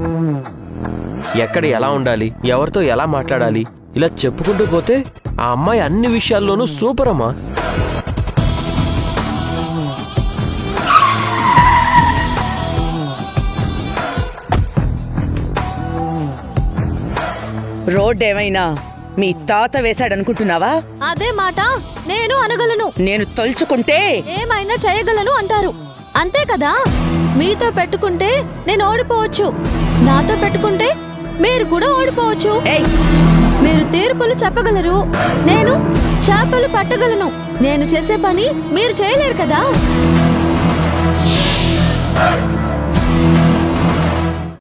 ఎక్కడ ఎలా ఉండాలి ఎవరితో ఎలా మాట్లాడాలి ఇలా చెప్పుకుంటూ పోతే ఆ అమ్మాయి అన్ని విషయాల్లోనూ సూపర్ అమ్మా రోడ్ ఏమైనా మీ తాత వేశాడనుకుంటున్నావా అదే మాట నేను అనగలను నేను తలుచుకుంటే ఏమైనా చేయగలను అంటారు అంతే కదా మీతో పెట్టుకుంటే నేను ఓడిపోవచ్చు నాతో పెట్టుకుంటే మీరు కూడా ఓడిపోవచ్చు ఏయ్ మీరు తీర్పులు చెప్పగలరు నేను చేపలు పట్టగలను నేను చేసే పని మీరు చేయలేరు కదా